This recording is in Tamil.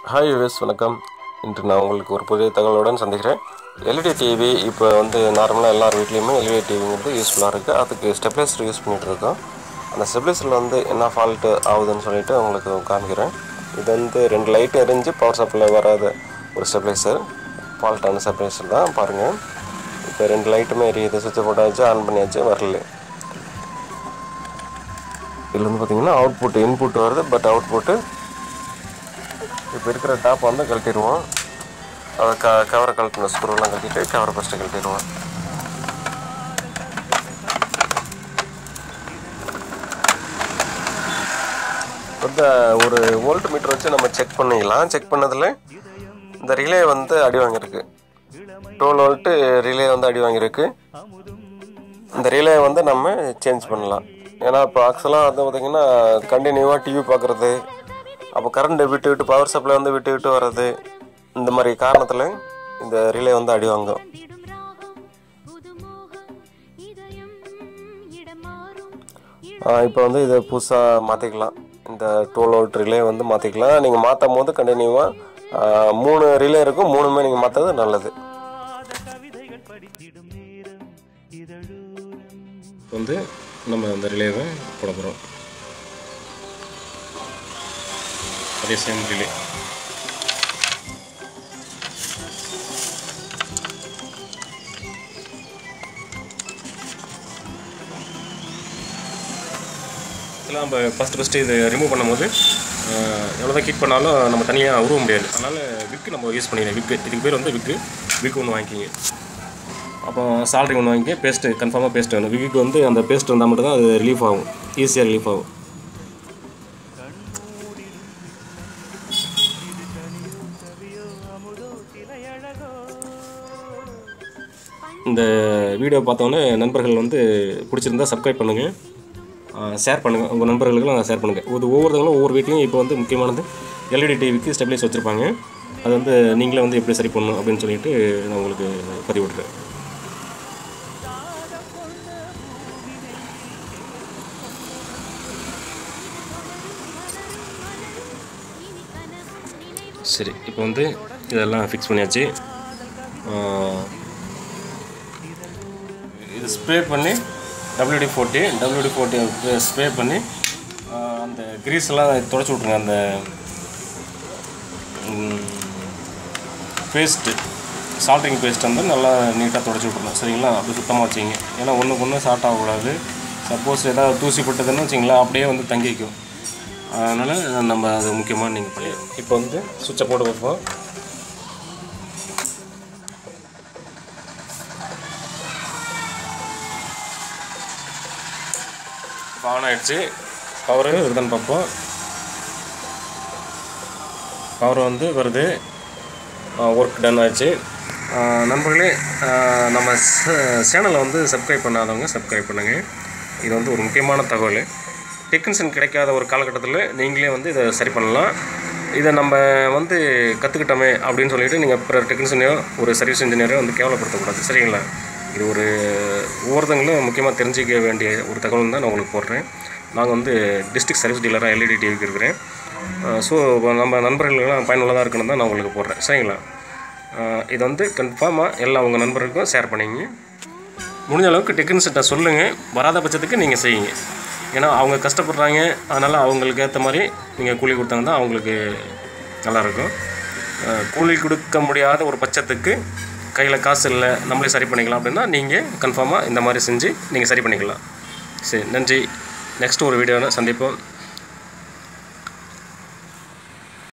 ஹாய் யூஎஸ் வணக்கம் இன்று நான் உங்களுக்கு ஒரு புதிய தகவலுடன் சந்திக்கிறேன் எல்இடி டிவி இப்போ வந்து நார்மலாக எல்லார் வீட்லேயுமே எல்இடி டிவிங்கிறது யூஸ்ஃபுல்லாக இருக்குது அதுக்கு ஸ்டெப்லைசர் யூஸ் பண்ணிகிட்டு இருக்கோம் அந்த ஸ்டெப்லைசரில் வந்து என்ன ஃபால்ட்டு ஆகுதுன்னு சொல்லிட்டு உங்களுக்கு காமிக்கிறேன் இது வந்து ரெண்டு லைட் எரிஞ்சு பவர் சப்ளை வராத ஒரு ஸ்டெப்லைசர் ஃபால்ட்டான ஸ்டெப்லைசர் தான் பாருங்கள் இப்போ ரெண்டு லைட்டுமே எரியுது சுவிட்சை போட்டாச்சு ஆன் பண்ணியாச்சு வரல இதில் வந்து பார்த்தீங்கன்னா அவுட்புட் இன்புட் வருது பட் அவுட்புட்டு இப்போ இருக்கிற டாப் வந்து கழட்டிடுவோம் அதை க கவரை கழட்டின ஸ்க்ரூலாம் கழட்டிட்டு கவரை ஃபஸ்ட்டு கழட்டிடுவோம் இந்த ஒரு வோல்ட் மீட்டர் வச்சு நம்ம செக் பண்ணிக்கலாம் செக் பண்ணதில் இந்த ரிலே வந்து அடி வாங்கியிருக்கு டுவெல் வோல்ட்டு ரிலே வந்து அடி வாங்கியிருக்கு இந்த ரிலே வந்து நம்ம சேஞ்ச் பண்ணலாம் ஏன்னா இப்போ ஆக்சுவலாக வந்து பார்த்திங்கன்னா கண்டினியூவாக டிவி பார்க்குறது அப்போ கரண்ட் விட்டு விட்டு பவர் சப்ளை வந்து விட்டு விட்டு வர்றது இந்த மாதிரி காரணத்தில் இந்த ரிலே வந்து அடி வாங்கும் இடும் ராகம் புதுமோகம் இதயம் இடம் மாறும் இப்போ வந்து இதை புதுசாக மாற்றிக்கலாம் இந்த டுவெல் வோல்ட் ரிலே வந்து மாற்றிக்கலாம் நீங்கள் மாற்றும் போது கண்டினியூவாக மூணு ரிலே இருக்கும் மூணுமே நீங்கள் மாற்றுறது நல்லது வந்து நம்ம அந்த ரிலேவை போட போகிறோம் அதே சேம் ரிலே இதெல்லாம் நம்ம ஃபஸ்ட்டு ஃபஸ்ட்டு இது ரிமூவ் பண்ணும்போது எவ்வளோ தான் கீட் பண்ணாலும் நம்ம தனியாக உருவ முடியாது அதனால் விக்கு நம்ம யூஸ் பண்ணிக்கலாம் விக்கு இதுக்கு பேர் வந்து விக்கு விக்கு ஒன்று வாங்கிக்கிங்க அப்போ சால்ட்ரி ஒன்று வாங்கி பேஸ்ட்டு கன்ஃபார்மாக பேஸ்ட் வேணும் விக்கு வந்து அந்த பேஸ்ட் இருந்தால் மட்டும்தான் அது ரிலீஃப் ஆகும் ஈஸியாக ரிலீஃப் ஆகும் இந்த வீடியோ பார்த்தோன்னே நண்பர்கள் வந்து பிடிச்சிருந்தா சப்ஸ்கிரைப் பண்ணுங்கள் ஷேர் பண்ணுங்கள் உங்கள் நண்பர்களுக்கெல்லாம் ஷேர் பண்ணுங்கள் இது ஒவ்வொருத்தவங்களும் ஒவ்வொரு வீட்லையும் இப்போ வந்து முக்கியமானது எல்இடி டிவிக்கு ஸ்டெபிலைஸ் வச்சுருப்பாங்க அது வந்து நீங்களே வந்து எப்படி சரி பண்ணணும் அப்படின்னு சொல்லிட்டு நான் உங்களுக்கு பதிவு விடுறேன் சரி இப்போ வந்து இதெல்லாம் ஃபிக்ஸ் பண்ணியாச்சு ஆஹ், இது ஸ்ப்ரே பண்ணி W D forty W D forty spray பண்ணி ஆஹ், அந்த grease எல்லாம் தொடச்சி விட்ருங்க அந்த பேஸ்ட்டு சால்ட்ரிங் பேஸ்ட் வந்து நல்லா நீட்டாக தொடச்சி விட்ருணும் சரிங்களா அப்படி சுத்தமாக வச்சிங்க ஏன்னா ஒன்றுக்கு ஒன்று ஷார்ட் ஆகக்கூடாது சப்போஸ் ஏதாவது தூசி பட்டதுன்னு வச்சிங்களா அப்படியே வந்து தங்கிக்கும் அதனால் நம்ம அது முக்கியமாக நீங்கள் பண்ணி இப்போ வந்து சுவிட்சை போட்டு வைப்போம் இப்போ ஆன் ஆகிடுச்சு பவரு வருதான்னு பார்ப்போம் பவர் வந்து வருது ஒர்க் டன் ஆயிடுச்சு ஆஹ் நண்பர்களே ஆஹ் நம்ம சேனலை வந்து சப்ஸ்கிரைப் பண்ணாதவங்க சப்ஸ்கிரைப் பண்ணுங்கள் இது வந்து ஒரு முக்கியமான தகவல் டெக்னீஷியன் கிடைக்காத ஒரு காலகட்டத்தில் நீங்களே வந்து இதை சரி பண்ணலாம் இதை நம்ம வந்து கற்றுக்கிட்டோமே அப்படின்னு சொல்லிட்டு நீங்கள் அப்புறம் டெக்னீஷியனையோ ஒரு சர்வீஸ் இன்ஜினியரோ வந்து கேவலப்படுத்தக்கூடாது சரிங்களா இது ஒரு ஒவ்வொருத்தங்களும் முக்கியமாக தெரிஞ்சிக்க வேண்டிய ஒரு தகவல் தான் நான் உங்களுக்கு போடுறேன் நாங்கள் வந்து டிஸ்ட்ரிக்ட் சர்வீஸ் டீலராக எல்இடி டிவிக்கு இருக்கிறேன் ஸோ நம்ம நண்பர்களுக்கெல்லாம் பயனுள்ளதாக இருக்கணும் தான் நான் உங்களுக்கு போடுறேன் சரிங்களா அஹ் இது வந்து கன்ஃபார்மாக எல்லா உங்கள் நண்பர்களுக்கும் ஷேர் பண்ணிங்க முடிஞ்ச அளவுக்கு டெக்னீஷியன்ட்ட சொல்லுங்கள் வராத பட்சத்துக்கு நீங்கள் செய்யுங்க ஏன்னா அவங்க கஷ்டப்படுறாங்க அதனால் அவங்களுக்கு ஏற்ற மாதிரி நீங்கள் கூலி கொடுத்தாங்கன்னா அவங்களுக்கு நல்லாயிருக்கும் அஹ் கூலி கொடுக்க முடியாத ஒரு பட்சத்துக்கு கையில் காசு இல்லை நம்மளே சரி பண்ணிக்கலாம் அப்படின்னா நீங்கள் கன்ஃபார்மாக இந்த மாதிரி செஞ்சு நீங்கள் சரி பண்ணிக்கலாம் சரி நன்றி நெக்ஸ்ட் ஒரு வீடியோவில் சந்திப்போம்